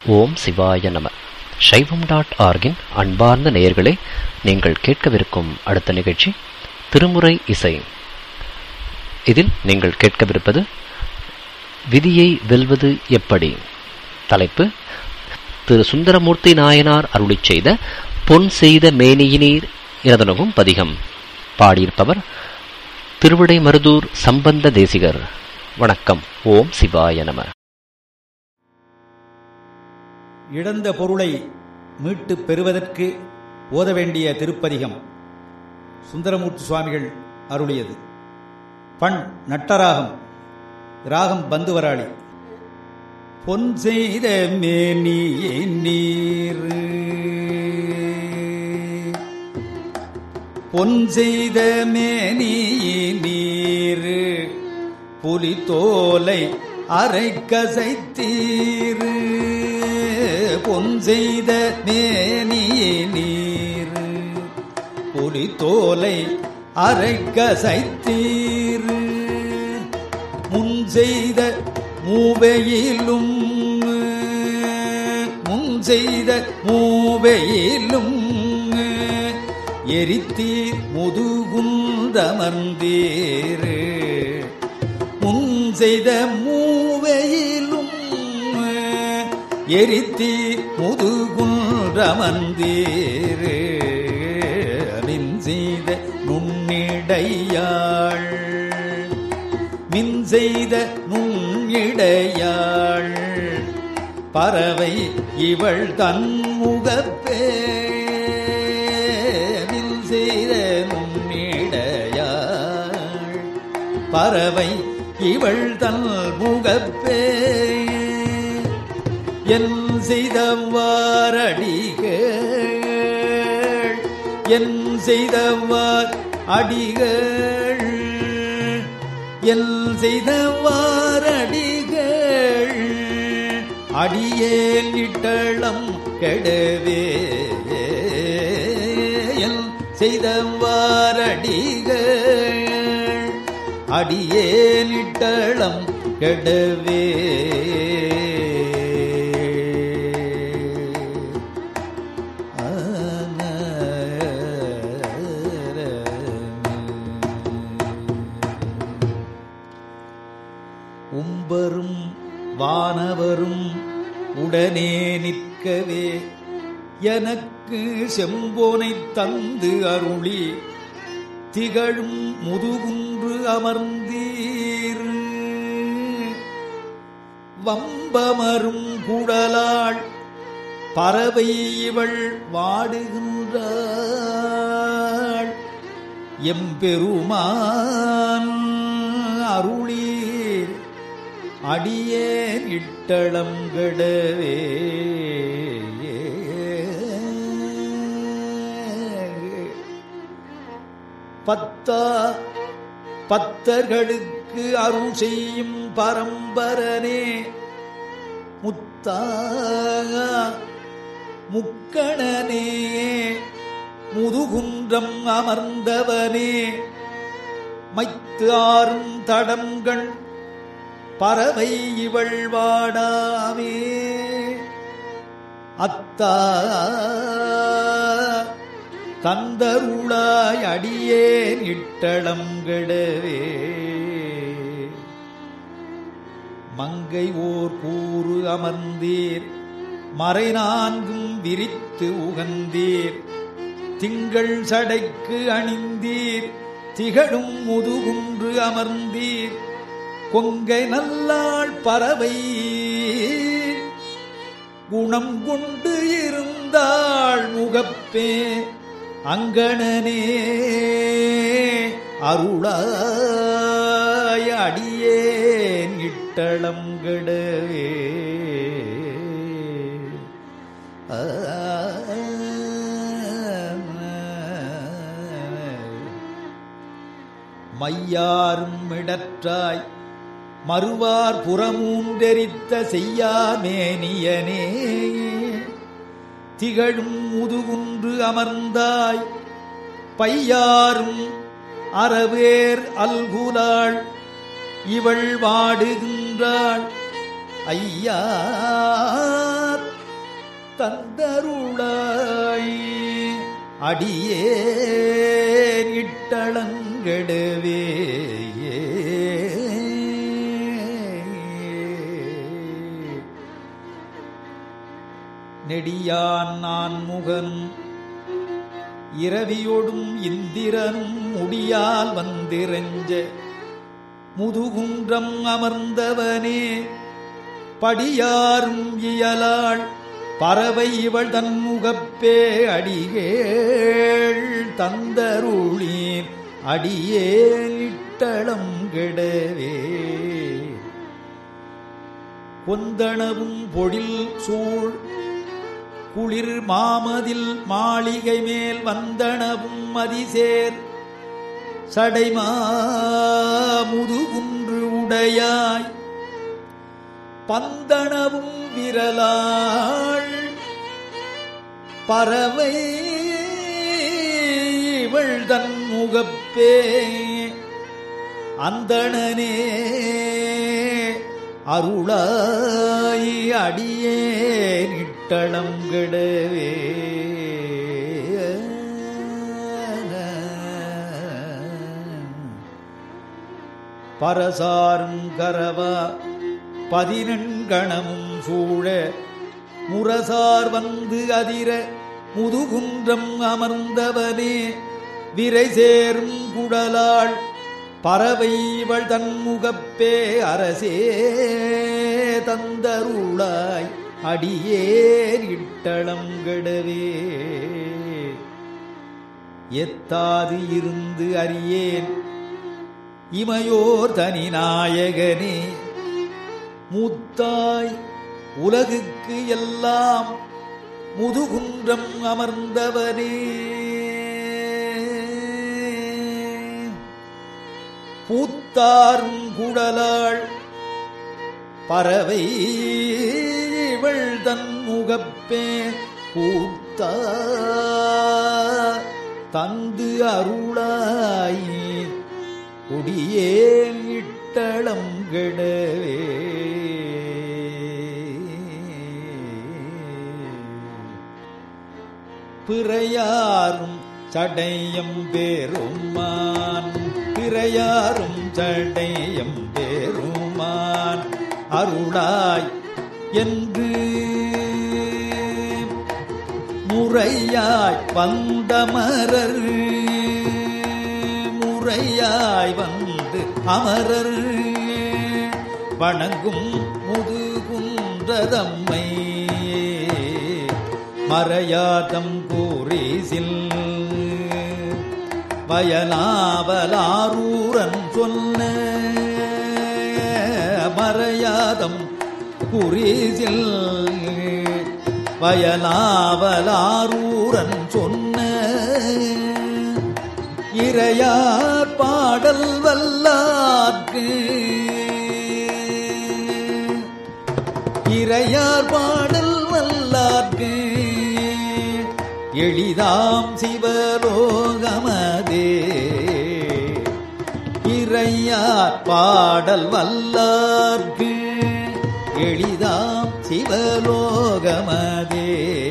ஓம் சிவாய நம சைவம் டாட் ஆர்கின் அன்பார்ந்த நேயர்களே நீங்கள் கேட்கவிருக்கும் அடுத்த நிகழ்ச்சி திருமுறை இசை இதில் நீங்கள் கேட்கவிருப்பது விதியை வெல்வது எப்படி தலைப்பு திரு சுந்தரமூர்த்தி நாயனார் அருளிச் செய்த பொன் செய்த மேனியினீர் இரதனகும் பதிகம் பாடியிருப்பவர் திருவிடை மருதூர் சம்பந்த தேசிகர் வணக்கம் ஓம் சிவாய நம இழந்த பொருளை மீட்டுப் பெறுவதற்கு ஓத வேண்டிய திருப்பதிகம் சுந்தரமூர்த்தி சுவாமிகள் அருளியது பண் நட்டராகம் ராகம் பந்துவராளி பொன் செய்த மேனியை நீர் பொன் செய்த மேனியை நீர் புலித்தோலை அரை கசைத்தீர் பொன் செய்த மேனியை நீர் புலித்தோலை அரை கசைத்தீர் முன் செய்த மூவையிலும் முன் செய்த மூவையிலும் எரித்தீர் முதுகுந்தமர்ந்தீர் முன் செய்த மூவையிலும் எரித்தீர் முதுகுன்றமர்ந்தீர் மின் செய்த நுண்ணிடையாள் மின் செய்த நுண்ணிடையாள் பறவை இவள் தன்முகப்பே மின் செய்த நுண்ணிடையாள் பறவை இவள் தன் முகப்பே என் செய்தவாரடிகள் என் செய்தவார் அடிகள் என் செய்தவாரடிகள் அடியேன் இட்டளம் கெடவே என் செய்தவாரடிகள் அடியேன் இட்டளம் கெடவே உம்பரும் வானவரும் உடனே நிற்கவே எனக்கு செம்போனை தந்து அருளி திகழும் முதுகுன்று அமர்ந்தீர் வம்பமரும் குடலாள் பறவை இவள் வாடுகின்றாள் எம்பெருமான் அருளீர் அடியேன் இட்டளம் கெடவே பத்தா பத்தர்களுக்கு அருள் செய்யும் பரம்பரனே முத்தா முக்கணனே முதுகுன்றம் அமர்ந்தவனே மைத்து ஆறும் தடங்கள் பறவை இவள் வாடாமே அத்தா தந்தருளாய் அடியேன் இட்டளம் கெடவே மங்கை ஓர் கூறு அமர்ந்தீர் மறை நான்கும் விரித்து உகந்தீர் திங்கள் சடைக்கு அணிந்தீர் திகழும் முதுகுன்று அமர்ந்தீர் கொங்கை நல்லாள் பறவை குணம் கொண்டு இருந்தாள் முகப்பே அங்கணனே அருளாய் அடியேன் இட்டளம் கெடவே மையாரும் இடற்றாய் மறுவார் புறமூண்டெரித்த செய்யாமேனியனே திகழும் முதுகுன்று அமர்ந்தாய் பையாரும் அறவேர் அல்குலாள் இவள் வாடுகின்றாள் ஐயா தந்தருளாய் அடியே இட்டளங்கெடவே நெடியான் நான் முகனும் இரவியொடும் இந்திரனும் முடியால் வந்திரஞ்ச முதுகுன்றம் அமர்ந்தவனே படியாரும் இயலாள் பறவை இவள் தன் முகப்பே அடிகேள் தந்தருளீர் அடியே இட்டளம் கெடவே கொந்தனவும் பொழில் சூழ் குளிர் மாமதில் மாளிகை மேல் வந்தனவும் மதிசேர் சடைமா முதுகுன்று உடையாய் பந்தனவும் விரலாள் பறவை இவள் தன் முகப்பே அந்தணனே அருளாய் அடியே நிட்டளம் கெடவே பரசாரும் கரவா பதினெண்கணமும் சூழ முரசார் வந்து அதிர முதுகுன்றம் அமர்ந்தவனே விரை சேரும் குடலாள் பறவை இவள் தன்முகப்பே அரசே தந்தருளாய் அடியேர் இட்டளம் கெடவே எத்தாது இருந்து அறியேன் இமையோர் தனி நாயகனே மூத்தாய் உலகுக்கு எல்லாம் முதுகுன்றம் அமர்ந்தவனே பூத்தாரும் குடலாள் பறவை இவள் தன் முகப்பே பூத்தா தந்து அருளாயே கொடியே இட்டளம் கெடவே பிறையாரும் சடையம் பெருமான் பிறையாரும் சடையம் பெருமான் அருளாய் என்று முறையாய் வந்தமரர் முறையாய் வந்து அமரர் வணங்கும் முதுகுன்றதம்மை மறையாதம் கூறிசில் வயலாவலாரூரன் சொன்ன மறையாதம் குறிசில் வயலாவலாரூரன் சொன்ன இறையார் பாடல் வல்லார்க்கு இறையார் பாடல் வல்லார்க்கு எளிதாம் சிவலோகமதே இறையார் பாடல் வல்லார்க்கு எளிதாம் சிவலோகமதே